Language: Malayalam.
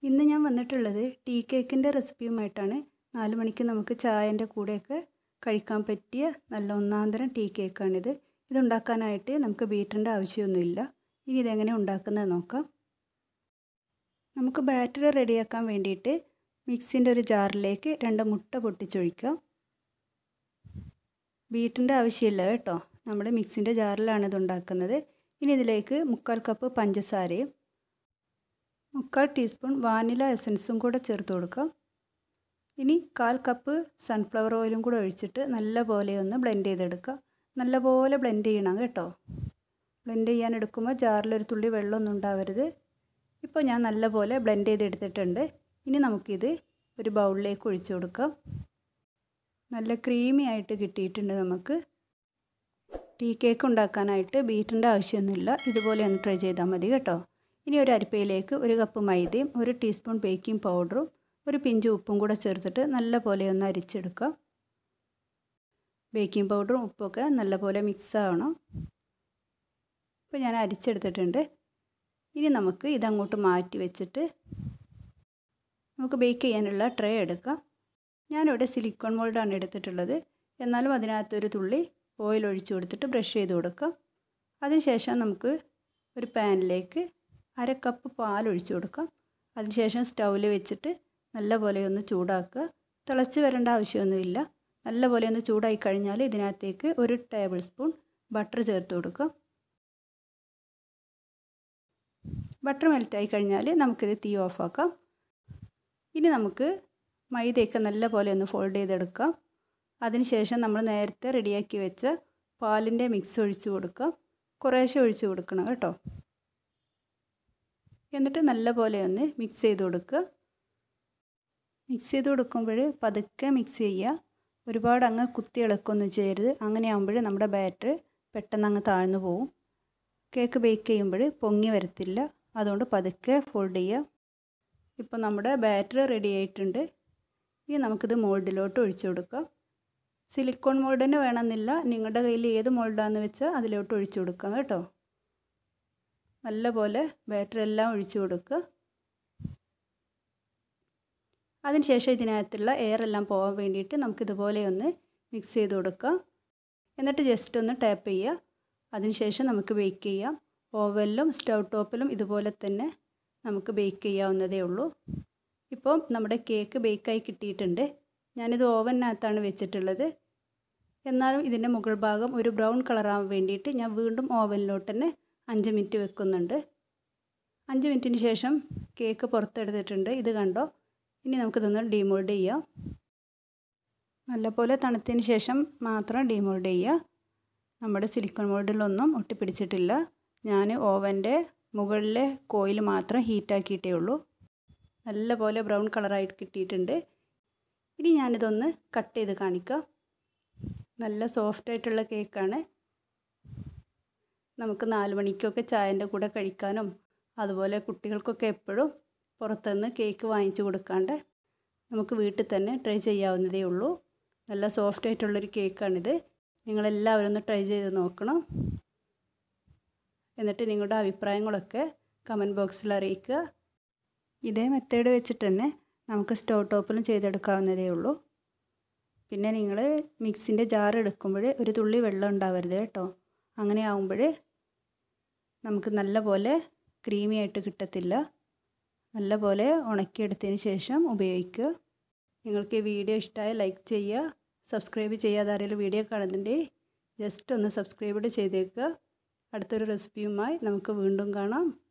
ഇന്ന് ഞാൻ വന്നിട്ടുള്ളത് ടീ കേക്കിൻ്റെ റെസിപ്പിയുമായിട്ടാണ് നാല് മണിക്ക് നമുക്ക് ചായൻ്റെ കൂടെയൊക്കെ കഴിക്കാൻ പറ്റിയ നല്ല ഒന്നാന്തരം ടീ കേക്കാണിത് ഇതുണ്ടാക്കാനായിട്ട് നമുക്ക് ബീറ്ററിൻ്റെ ആവശ്യമൊന്നുമില്ല ഇനി ഇതെങ്ങനെ ഉണ്ടാക്കുന്നത് നോക്കാം നമുക്ക് ബാറ്റർ റെഡിയാക്കാൻ വേണ്ടിയിട്ട് മിക്സിൻ്റെ ഒരു ജാറിലേക്ക് രണ്ട് മുട്ട പൊട്ടിച്ചൊഴിക്കാം ബീറ്റിൻ്റെ ആവശ്യമില്ല കേട്ടോ നമ്മൾ മിക്സിൻ്റെ ജാറിലാണ് ഇത് ഉണ്ടാക്കുന്നത് ഇനി ഇതിലേക്ക് മുക്കാൽ കപ്പ് പഞ്ചസാരയും മുക്കാൽ ടീസ്പൂൺ വാനില എസൻസും കൂടെ ചേർത്ത് കൊടുക്കാം ഇനി കാൽ കപ്പ് സൺഫ്ലവർ ഓയിലും കൂടെ ഒഴിച്ചിട്ട് നല്ല പോലെ ഒന്ന് ബ്ലെൻഡ് ചെയ്തെടുക്കുക നല്ല പോലെ ബ്ലെൻഡ് ചെയ്യണം കേട്ടോ ബ്ലെൻഡ് ചെയ്യാൻ എടുക്കുമ്പോൾ ജാറിലൊരു തുള്ളി വെള്ളമൊന്നും ഉണ്ടാവരുത് ഇപ്പോൾ ഞാൻ നല്ല പോലെ ബ്ലെൻഡ് ചെയ്തെടുത്തിട്ടുണ്ട് ഇനി നമുക്കിത് ഒരു ബൗളിലേക്ക് ഒഴിച്ചു കൊടുക്കാം നല്ല ക്രീമി ആയിട്ട് കിട്ടിയിട്ടുണ്ട് നമുക്ക് ടീ കേക്ക് ഉണ്ടാക്കാനായിട്ട് ബീറ്റിൻ്റെ ആവശ്യമൊന്നുമില്ല ഇതുപോലെ ഒന്ന് ട്രൈ ചെയ്താൽ മതി കേട്ടോ ഇനി ഒരു അരിപ്പയിലേക്ക് ഒരു കപ്പ് മൈദയും ഒരു ടീസ്പൂൺ ബേക്കിംഗ് പൗഡറും ഒരു പിഞ്ച് ഉപ്പും കൂടെ ചേർത്തിട്ട് നല്ല പോലെ ഒന്ന് അരിച്ചെടുക്കാം ബേക്കിംഗ് പൗഡറും ഉപ്പൊക്കെ നല്ല പോലെ മിക്സ് ആവണം ഇപ്പോൾ ഞാൻ അരിച്ചെടുത്തിട്ടുണ്ട് ഇനി നമുക്ക് ഇതങ്ങോട്ട് മാറ്റി വെച്ചിട്ട് നമുക്ക് ബേക്ക് ചെയ്യാനുള്ള ട്രേ എടുക്കാം ഞാനിവിടെ സിലിക്കോൺ മോൾഡാണ് എടുത്തിട്ടുള്ളത് എന്നാലും അതിനകത്തൊരു തുള്ളി ഓയിൽ ഒഴിച്ചു കൊടുത്തിട്ട് ബ്രഷ് ചെയ്ത് കൊടുക്കാം അതിനുശേഷം നമുക്ക് ഒരു പാനിലേക്ക് അര കപ്പ് പാൽ ഒഴിച്ചു കൊടുക്കാം അതിനുശേഷം സ്റ്റൗവിൽ വെച്ചിട്ട് നല്ല പോലെ ഒന്ന് ചൂടാക്കുക തിളച്ച് വരേണ്ട ആവശ്യമൊന്നുമില്ല നല്ല പോലെ ഒന്ന് ചൂടായി കഴിഞ്ഞാൽ ഇതിനകത്തേക്ക് ഒരു ടേബിൾ സ്പൂൺ ബട്ടർ ചേർത്ത് കൊടുക്കാം ബട്ടർ മെൽറ്റായി കഴിഞ്ഞാൽ നമുക്കിത് തീ ഓഫാക്കാം ഇനി നമുക്ക് മൈദയൊക്കെ നല്ല പോലെ ഒന്ന് ഫോൾഡ് ചെയ്തെടുക്കാം അതിനുശേഷം നമ്മൾ നേരത്തെ റെഡിയാക്കി വെച്ച പാലിൻ്റെ മിക്സ് ഒഴിച്ച് കൊടുക്കാം കുറേശ്ശെ ഒഴിച്ച് കൊടുക്കണം കേട്ടോ എന്നിട്ട് നല്ല പോലെ ഒന്ന് മിക്സ് ചെയ്ത് കൊടുക്കുക മിക്സ് ചെയ്ത് കൊടുക്കുമ്പോൾ പതുക്കെ മിക്സ് ചെയ്യുക ഒരുപാട് അങ്ങ് കുത്തി ഇളക്കൊന്നും ചെയ്യരുത് അങ്ങനെ ആകുമ്പോൾ നമ്മുടെ ബാറ്റർ പെട്ടെന്ന് അങ്ങ് താഴ്ന്നു പോവും കേക്ക് ബേക്ക് ചെയ്യുമ്പോൾ പൊങ്ങി വരത്തില്ല അതുകൊണ്ട് പതുക്കെ ഫോൾഡ് ചെയ്യുക ഇപ്പോൾ നമ്മുടെ ബാറ്റർ റെഡി ആയിട്ടുണ്ട് ഇനി നമുക്കിത് മോൾഡിലോട്ട് ഒഴിച്ചു കൊടുക്കാം സിലിക്കോൺ മോൾഡ് തന്നെ വേണമെന്നില്ല നിങ്ങളുടെ കയ്യിൽ ഏത് മോൾഡാണെന്ന് വെച്ചാൽ അതിലോട്ട് ഒഴിച്ചു കൊടുക്കാം കേട്ടോ നല്ല പോലെ ബാറ്റർ എല്ലാം ഒഴിച്ചു കൊടുക്കുക അതിനുശേഷം ഇതിനകത്തുള്ള എയർ എല്ലാം പോകാൻ വേണ്ടിയിട്ട് നമുക്കിതുപോലെ ഒന്ന് മിക്സ് ചെയ്ത് കൊടുക്കാം എന്നിട്ട് ജസ്റ്റ് ഒന്ന് ടാപ്പ് ചെയ്യുക അതിനുശേഷം നമുക്ക് ബേക്ക് ചെയ്യാം ഓവനിലും സ്റ്റൗ ടോപ്പിലും ഇതുപോലെ തന്നെ നമുക്ക് ബേക്ക് ചെയ്യാവുന്നതേ ഉള്ളൂ ഇപ്പോൾ നമ്മുടെ കേക്ക് ബേക്കായി കിട്ടിയിട്ടുണ്ട് ഞാനിത് ഓവനകത്താണ് വെച്ചിട്ടുള്ളത് എന്നാലും ഇതിൻ്റെ മുകൾ ഭാഗം ഒരു ബ്രൗൺ കളറാകാൻ വേണ്ടിയിട്ട് ഞാൻ വീണ്ടും ഓവനിലോട്ട് തന്നെ അഞ്ച് മിനിറ്റ് വെക്കുന്നുണ്ട് അഞ്ച് മിനിറ്റിന് ശേഷം കേക്ക് പുറത്തെടുത്തിട്ടുണ്ട് ഇത് കണ്ടോ ഇനി നമുക്കിതൊന്ന് ഡീമോൾഡ് ചെയ്യാം നല്ലപോലെ തണുത്തതിന് ശേഷം മാത്രം ഡീമോൾഡ് ചെയ്യുക നമ്മുടെ സിലിക്കൺ മോൾഡിലൊന്നും ഒട്ടിപ്പിടിച്ചിട്ടില്ല ഞാൻ ഓവൻ്റെ മുകളിലെ കോയിൽ മാത്രം ഹീറ്റാക്കിയിട്ടേ ഉള്ളൂ നല്ല പോലെ ബ്രൗൺ കളറായിട്ട് കിട്ടിയിട്ടുണ്ട് ഇനി ഞാനിതൊന്ന് കട്ട് ചെയ്ത് കാണിക്കാം നല്ല സോഫ്റ്റ് ആയിട്ടുള്ള കേക്കാണ് നമുക്ക് നാല് മണിക്കൊക്കെ ചായൻ്റെ കൂടെ കഴിക്കാനും അതുപോലെ കുട്ടികൾക്കൊക്കെ എപ്പോഴും പുറത്തുനിന്ന് കേക്ക് വാങ്ങിച്ചു കൊടുക്കാണ്ട് നമുക്ക് വീട്ടിൽ തന്നെ ട്രൈ ചെയ്യാവുന്നതേ ഉള്ളൂ നല്ല സോഫ്റ്റ് ആയിട്ടുള്ളൊരു കേക്കാണിത് നിങ്ങളെല്ലാവരും ഒന്ന് ട്രൈ ചെയ്ത് നോക്കണം എന്നിട്ട് നിങ്ങളുടെ അഭിപ്രായങ്ങളൊക്കെ കമൻറ്റ് ബോക്സിൽ അറിയിക്കുക ഇതേ മെത്തേഡ് വെച്ചിട്ട് തന്നെ നമുക്ക് സ്റ്റൗ ടോപ്പിലും ചെയ്തെടുക്കാവുന്നതേ ഉള്ളൂ പിന്നെ നിങ്ങൾ മിക്സിൻ്റെ ജാർ എടുക്കുമ്പോൾ ഒരു തുള്ളി വെള്ളം ഉണ്ടാവരുത് കേട്ടോ അങ്ങനെ ആകുമ്പോൾ നമുക്ക് നല്ല പോലെ ക്രീമി ആയിട്ട് കിട്ടത്തില്ല നല്ല പോലെ ഉണക്കിയെടുത്തതിന് ശേഷം ഉപയോഗിക്കുക നിങ്ങൾക്ക് ഈ വീഡിയോ ഇഷ്ടമായ ലൈക്ക് ചെയ്യുക സബ്സ്ക്രൈബ് ചെയ്യാതെ ആരെങ്കിലും വീഡിയോ കാണുന്നുണ്ടെങ്കിൽ ജസ്റ്റ് ഒന്ന് സബ്സ്ക്രൈബ് ചെയ്തേക്കുക അടുത്തൊരു റെസിപ്പിയുമായി നമുക്ക് വീണ്ടും കാണാം